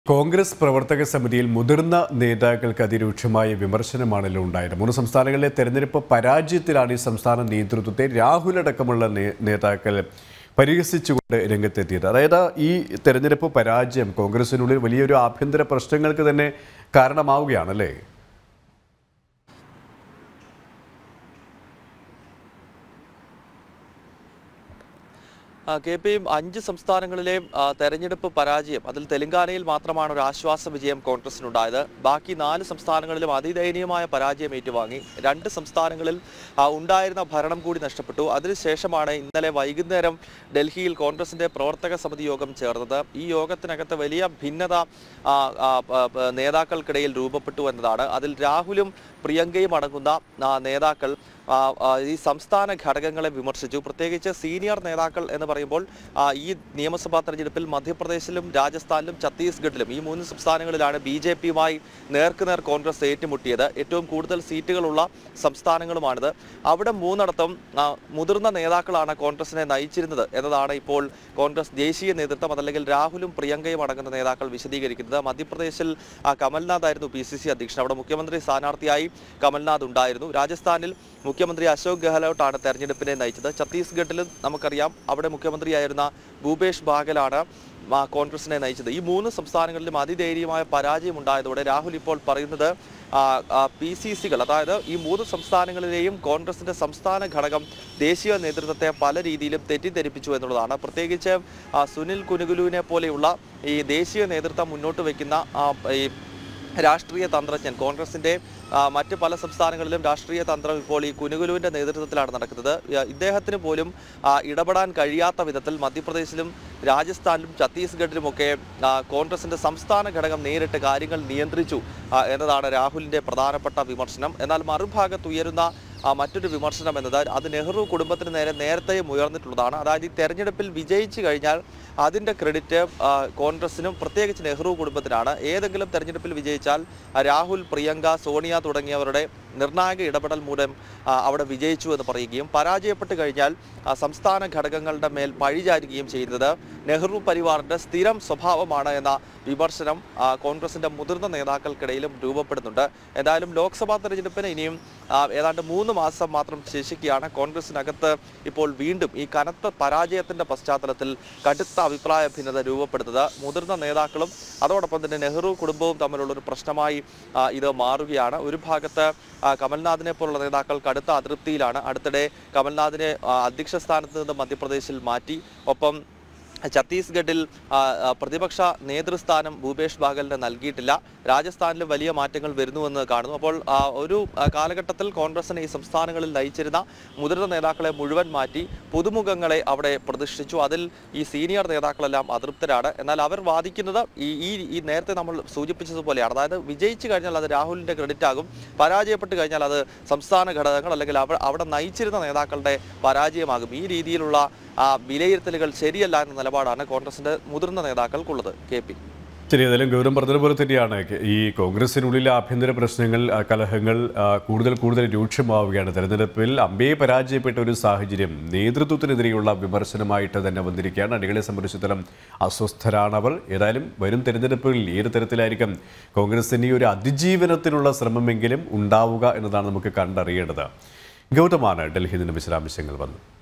കോൺഗ്രസ് പ്രവർത്തക സമിതിയിൽ മുതിർന്ന നേതാക്കൾക്ക് അതിരൂക്ഷമായ വിമർശനമാണല്ലോ ഉണ്ടായത് മൂന്ന് സംസ്ഥാനങ്ങളിലെ തെരഞ്ഞെടുപ്പ് പരാജയത്തിലാണ് ഈ സംസ്ഥാന നേതൃത്വത്തെ രാഹുൽ അടക്കമുള്ള നേ- നേതാക്കൾ പരിഹസിച്ചുകൊണ്ട് രംഗത്തെത്തിയത് അതായത് ഈ തെരഞ്ഞെടുപ്പ് പരാജയം കോൺഗ്രസിനുള്ളിൽ വലിയൊരു ആഭ്യന്തര പ്രശ്നങ്ങൾക്ക് തന്നെ കാരണമാവുകയാണല്ലേ ആ, കെ പി അഞ്ച് സംസ്ഥാനങ്ങളിലെയും ആ, തെരഞ്ഞെടുപ്പ് പരാജയം അതിൽ തെലങ്കാനയിൽ മാത്രമാണ് ഒരു ആശ്വാസ വിജയം കോൺഗ്രസിനുണ്ടായത് ബാക്കി നാല് സംസ്ഥാനങ്ങളിലും അതിദയനീയമായ പരാജയം ഏറ്റുവാങ്ങി രണ്ട് സംസ്ഥാനങ്ങളിൽ ആ, ഉണ്ടായിരുന്ന ഭരണം കൂടി നഷ്ടപ്പെട്ടു അതിനുശേഷമാണ് ഇന്നലെ വൈകുന്നേരം ഡൽഹിയിൽ കോൺഗ്രസിന്റെ പ്രവർത്തക സമിതി യോഗം ചേർന്നത് ഈ യോഗത്തിനകത്ത് വലിയ ഭിന്നത ആ, ആ, പ- പ- നേതാക്കൾക്കിടയിൽ രൂപപ്പെട്ടു എന്നതാണ് അതിൽ രാഹുലും പ്രിയങ്കയും അടങ്ങുന്ന ആ, നേതാക്കൾ ആ, ആ, ഈ സംസ്ഥാന ഘടകങ്ങളെ വിമർശിച്ചു പ്രത്യേകിച്ച് സീനിയർ നേതാക്കൾ എന്ന് പറയുമ്പോൾ ആ, ഈ നിയമസഭാ തെരഞ്ഞെടുപ്പിൽ മധ്യപ്രദേശിലും രാജസ്ഥാനിലും ഛത്തീസ്ഗഡിലും ഈ മൂന്ന് സംസ്ഥാനങ്ങളിലാണ് ബി ജെ പിയുമായി നേർക്കുനേർ കോൺഗ്രസ് ഏറ്റുമുട്ടിയത് ഏറ്റവും കൂടുതൽ സീറ്റുകളുള്ള സംസ്ഥാനങ്ങളുമാണിത് അവിടെ മൂന്നിടത്തും ആ, മുതിർന്ന നേതാക്കളാണ് കോൺഗ്രസിനെ നയിച്ചിരുന്നത് എന്നതാണ് ഇപ്പോൾ കോൺഗ്രസ് ദേശീയ നേതൃത്വം അതല്ലെങ്കിൽ രാഹുലും പ്രിയങ്കയും അടങ്ങുന്ന നേതാക്കൾ വിശദീകരിക്കുന്നത് മധ്യപ്രദേശിൽ ആ, കമൽനാഥ് ആയിരുന്നു പി സി സി അധ്യക്ഷൻ അവിടെ മുഖ്യമന്ത്രി സ്ഥാനാർത്ഥിയായി കമൽനാഥ് ഉണ്ടായിരുന്നു രാജസ്ഥാനിൽ മുഖ്യമന്ത്രി അശോക് ഗെഹ്ലോട്ടാണ് തെരഞ്ഞെടുപ്പിനെ നയിച്ചത് ഛത്തീസ്ഗഡിലും നമുക്കറിയാം അവിടെ മുഖ്യമന്ത്രിയായിരുന്ന ഭൂപേഷ് ബാഗലാണ് ആ, കോൺഗ്രസിനെ നയിച്ചത് ഈ മൂന്ന് സംസ്ഥാനങ്ങളിലും അതിധൈര്യമായ പരാജയം ഉണ്ടായതോടെ രാഹുൽ ഇപ്പോൾ പറയുന്നത് പി സി സികൾ അതായത് ഈ മൂന്ന് സംസ്ഥാനങ്ങളിലെയും കോൺഗ്രസിന്റെ സംസ്ഥാന ഘടകം ദേശീയ നേതൃത്വത്തെ പല രീതിയിലും തെറ്റിദ്ധരിപ്പിച്ചു എന്നുള്ളതാണ് പ്രത്യേകിച്ച് ആ, സുനിൽ കുനുകുലുവിനെ പോലെയുള്ള ഈ ദേശീയ നേതൃത്വം മുന്നോട്ട് വയ്ക്കുന്ന ആ, ഈ രാഷ്ട്രീയ തന്ത്രജ്ഞൻ കോൺഗ്രസിന്റെ ആ, മറ്റ് പല സംസ്ഥാനങ്ങളിലും രാഷ്ട്രീയ തന്ത്രം ഇപ്പോൾ ഈ കുനുകുലുവിന്റെ നേതൃത്വത്തിലാണ് നടക്കുന്നത് ആ, ഇദ്ദേഹത്തിന് പോലും ആ, ഇടപെടാൻ കഴിയാത്ത വിധത്തിൽ മധ്യപ്രദേശിലും രാജസ്ഥാനിലും ഛത്തീസ്ഗഡിലുമൊക്കെ ആ, കോൺഗ്രസിന്റെ സംസ്ഥാന ഘടകം നേരിട്ട് കാര്യങ്ങൾ നിയന്ത്രിച്ചു ആ, എന്നതാണ് രാഹുലിന്റെ പ്രധാനപ്പെട്ട വിമർശനം എന്നാൽ മറുഭാഗത്ത് ഉയരുന്ന ആ, മറ്റൊരു വിമർശനം എന്നത് അത് നെഹ്റു കുടുംബത്തിന് നേരെ നേരത്തെയും ഉയർന്നിട്ടുള്ളതാണ് അതായത് ഈ തെരഞ്ഞെടുപ്പിൽ വിജയിച്ചു കഴിഞ്ഞാൽ അതിന്റെ ക്രെഡിറ്റ് ആ, കോൺഗ്രസിനും പ്രത്യേകിച്ച് നെഹ്റു കുടുംബത്തിനാണ് ഏതെങ്കിലും തെരഞ്ഞെടുപ്പിൽ വിജയിച്ചാൽ ആ, രാഹുൽ പ്രിയങ്ക സോണിയ തുടങ്ങിയവരുടെ നിർണായക ഇടപെടൽ മൂലം ആ, അവിടെ വിജയിച്ചു എന്ന് പറയുകയും പരാജയപ്പെട്ട് കഴിഞ്ഞാൽ ആ, സംസ്ഥാന ഘടകങ്ങളുടെ മേൽ പഴിചാരുകയും ചെയ്യുന്നത് നെഹ്റു പരിവാറിന്റെ സ്ഥിരം സ്വഭാവമാണ് എന്ന വിമർശനം ആ, കോൺഗ്രസിന്റെ മുതിർന്ന നേതാക്കൾക്കിടയിലും രൂപപ്പെടുന്നുണ്ട് എന്തായാലും ലോക്സഭാ തെരഞ്ഞെടുപ്പിന് ഇനിയും ആ, ഏതാണ്ട് മൂന്ന് മാസം മാത്രം ശേഷിക്കുകയാണ് കോൺഗ്രസിനകത്ത് ഇപ്പോൾ വീണ്ടും ഈ കനത്ത പരാജയത്തിന്റെ പശ്ചാത്തലത്തിൽ കടുത്ത അഭിപ്രായ ഭിന്നത രൂപപ്പെടുന്നത് മുതിർന്ന നേതാക്കളും അതോടൊപ്പം തന്നെ നെഹ്റു കുടുംബവും തമ്മിലുള്ള ഒരു പ്രശ്നമായി ആ, ഇത് മാറുകയാണ് ഒരു ഭാഗത്ത് ആ, കമൽനാഥിനെ പോലുള്ള നേതാക്കൾ കടുത്ത അതൃപ്തിയിലാണ് അടുത്തിടെ കമൽനാഥിനെ ആ, അധ്യക്ഷ സ്ഥാനത്ത് നിന്ന് മധ്യപ്രദേശിൽ മാറ്റി ഒപ്പം ഛത്തീസ്ഗഡിൽ ആ, ആ, പ്രതിപക്ഷ നേതൃസ്ഥാനം ഭൂപേഷ് ബാഗലിന് നൽകിയിട്ടില്ല രാജസ്ഥാനിലും വലിയ മാറ്റങ്ങൾ വരുന്നുവെന്ന് കാണുന്നു അപ്പോൾ ആ, ഒരു ആ, കാലഘട്ടത്തിൽ കോൺഗ്രസിനെ ഈ സംസ്ഥാനങ്ങളിൽ നയിച്ചിരുന്ന മുതിർന്ന നേതാക്കളെ മുഴുവൻ മാറ്റി പുതുമുഖങ്ങളെ അവിടെ പ്രതിഷ്ഠിച്ചു അതിൽ ഈ സീനിയർ നേതാക്കളെല്ലാം അതൃപ്തരാണ് എന്നാൽ അവർ വാദിക്കുന്നത് ഈ ഈ ഈ നേരത്തെ നമ്മൾ സൂചിപ്പിച്ചതുപോലെയാണ് അതായത് വിജയിച്ചു കഴിഞ്ഞാൽ അത് രാഹുലിന്റെ ക്രെഡിറ്റ് ആകും പരാജയപ്പെട്ട് കഴിഞ്ഞാൽ അത് സംസ്ഥാന ഘടകങ്ങൾ അല്ലെങ്കിൽ അവ അവിടെ നയിച്ചിരുന്ന നേതാക്കളുടെ പരാജയമാകും ഈ രീതിയിലുള്ള ആ, വിലയിരുത്തലുകൾ ശരിയല്ല എന്ന നിലപാടാണ് കോൺഗ്രസിന്റെ മുതിർന്ന നേതാക്കൾക്കുള്ളത് കെ പി ശരി ഏതായാലും ഗൗരവം പറഞ്ഞതുപോലെ തന്നെയാണ് ഈ കോൺഗ്രസിനുള്ളിലെ ആഭ്യന്തര പ്രശ്നങ്ങൾ ആ, കലഹങ്ങൾ ആ, കൂടുതൽ കൂടുതൽ രൂക്ഷമാവുകയാണ് തെരഞ്ഞെടുപ്പിൽ അമ്പയെ പരാജയപ്പെട്ട ഒരു സാഹചര്യം നേതൃത്വത്തിനെതിരെയുള്ള വിമർശനമായിട്ട് തന്നെ വന്നിരിക്കുകയാണ് അണികളെ സംബന്ധിച്ചിടത്തോളം അസ്വസ്ഥരാണവർ ഏതായാലും വരും തെരഞ്ഞെടുപ്പുകളിൽ ഏത് തരത്തിലായിരിക്കും കോൺഗ്രസിന് ഈ ഒരു അതിജീവനത്തിനുള്ള ശ്രമമെങ്കിലും ഉണ്ടാവുക എന്നതാണ് നമുക്ക് കണ്ടറിയേണ്ടത് ഗൗതമാണ് ഡൽഹിയിൽ നിന്ന് വിശദാംശങ്ങൾ വന്നത്